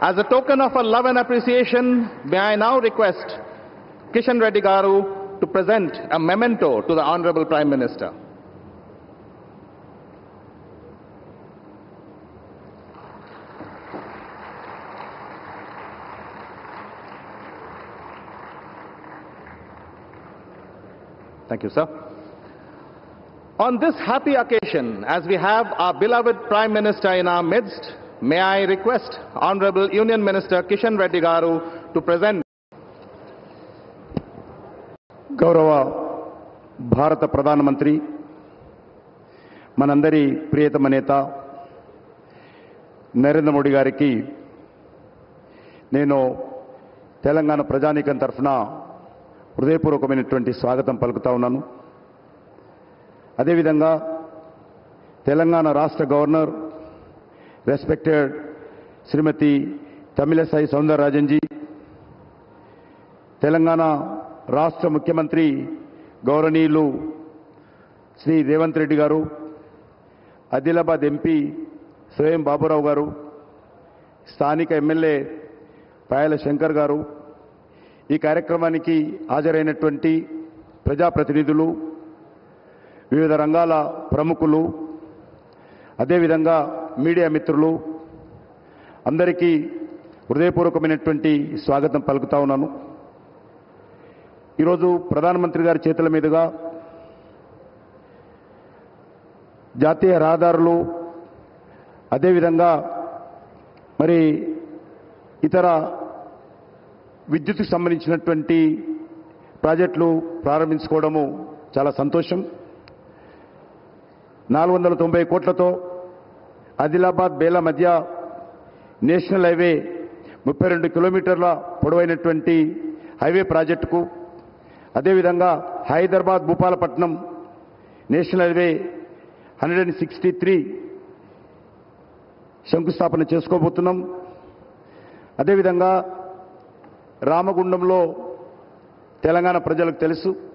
As a token of our love and appreciation, may I now request Kishan Reddy Garu to present a memento to the Honorable Prime Minister. Thank you, sir. On this happy occasion, as we have our beloved Prime Minister in our midst, may I request Honorable Union Minister Kishan Reddy Garu to present గౌరవ భారత ప్రధానమంత్రి మనందరి ప్రియతమ నేత నరేంద్ర మోడీ గారికి నేను తెలంగాణ ప్రజానీకం తరఫున హృదయపూర్వకమైనటువంటి స్వాగతం పలుకుతా ఉన్నాను అదేవిధంగా తెలంగాణ రాష్ట్ర గవర్నర్ రెస్పెక్టెడ్ శ్రీమతి తమిళసాయి సౌందరరాజన్ జీ తెలంగాణ రాష్ట్ర ముఖ్యమంత్రి గౌరవనీయులు శ్రీ రేవంత్ రెడ్డి గారు ఆదిలాబాద్ ఎంపీ స్వయం బాబురావు గారు స్థానిక ఎమ్మెల్యే పాయల శంకర్ గారు ఈ కార్యక్రమానికి హాజరైనటువంటి ప్రజాప్రతినిధులు వివిధ రంగాల ప్రముఖులు అదేవిధంగా మీడియా మిత్రులు అందరికీ హృదయపూర్వకమైనటువంటి స్వాగతం పలుకుతా ఉన్నాను ఈరోజు ప్రధానమంత్రి గారి చేతుల మీదుగా జాతీయ రహదారులు అదేవిధంగా మరి ఇతర విద్యుత్కు సంబంధించినటువంటి ప్రాజెక్టులు ప్రారంభించుకోవడము చాలా సంతోషం నాలుగు వందల తొంభై కోట్లతో ఆదిలాబాద్ బేలా మధ్య నేషనల్ హైవే ముప్పై రెండు కిలోమీటర్ల పొడవైనటువంటి హైవే ప్రాజెక్టుకు అదేవిధంగా Hyderabad Bhupalapatnam national highway hundred and sixty three శంకుస్థాపన చేసుకోబోతున్నాం అదేవిధంగా రామగుండంలో తెలంగాణ ప్రజలకు తెలుసు